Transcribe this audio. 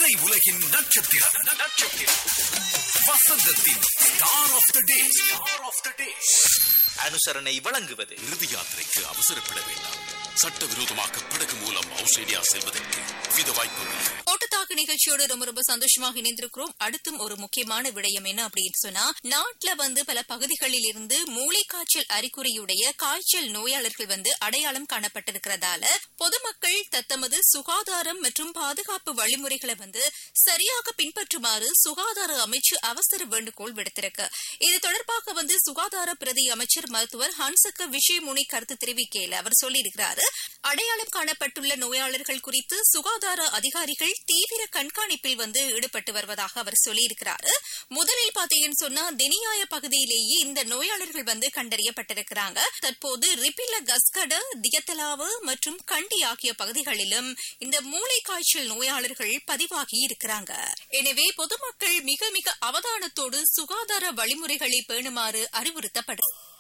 திரை உலகின் நட்சத்திரம் நட்சத்திரம் வசந்தத்தின் star of the day star of the day அனுசரணை வழங்குவது இறுதி யாத்திரைக்கு அவசரப்பட வேண்டாம் சட்டவிரோதமாக படகு மூலம் ஆஸ்திரேலியா செல்வதற்கு வித வாய்ப்புள்ளது ஓட்டத்தாக்கு நிகழ்ச்சியோடு ரொம்ப ரொம்ப சந்தோஷமாக இணைந்திருக்கிறோம் அடுத்தும் ஒரு முக்கியமான விடயம் என்ன அப்படின்னு சொன்னா நாட்டுல வந்து பல பகுதிகளில் இருந்து மூளைக்காய்ச்சல் அறிகுறியுடைய காய்ச்சல் நோயாளர்கள் வந்து அடையாளம் காணப்பட்டிருக்கிறதால பொதுமக்கள் தத்தமது சுகாதாரம் மற்றும் பாதுகாப்பு வழிமுறைகளை வந்து சரியாக பின்பற்றுமாறு சுகாதார அமைச்சு அவசர வேண்டுகோள் விடுத்திருக்கு இது தொடர்பாக வந்து சுகாதார பிரதி அமைச்சர் மருத்துவர் ஹன்சக்க விஷயமுனி கருத்து தெரிவிக்கையில் அவர் சொல்லியிருக்கிறாரு அடையாளம் காணப்பட்டுள்ள நோயாளர்கள் குறித்து சுகாதார அதிகாரிகள் தீவிர கண்காணிப்பில் வந்து ஈடுபட்டு வருவதாக அவர் சொல்லியிருக்கிறாரு முதலில் பாத்தீங்கன்னு சொன்னா தினியாய பகுதியிலேயே இந்த நோயாளர்கள் வந்து கண்டறியப்பட்டிருக்கிறாங்க தற்போது ரிப்பில கஸ்கட தியத்தலாவு மற்றும் கண்டி ஆகிய பகுதிகளிலும் இந்த மூளை காய்ச்சல் நோயாளர்கள் பதிவாகி இருக்கிறாங்க எனவே பொதுமக்கள் மிக மிக அவதானத்தோடு சுகாதார வழிமுறைகளை பேணுமாறு அறிவுறுத்தப்படுது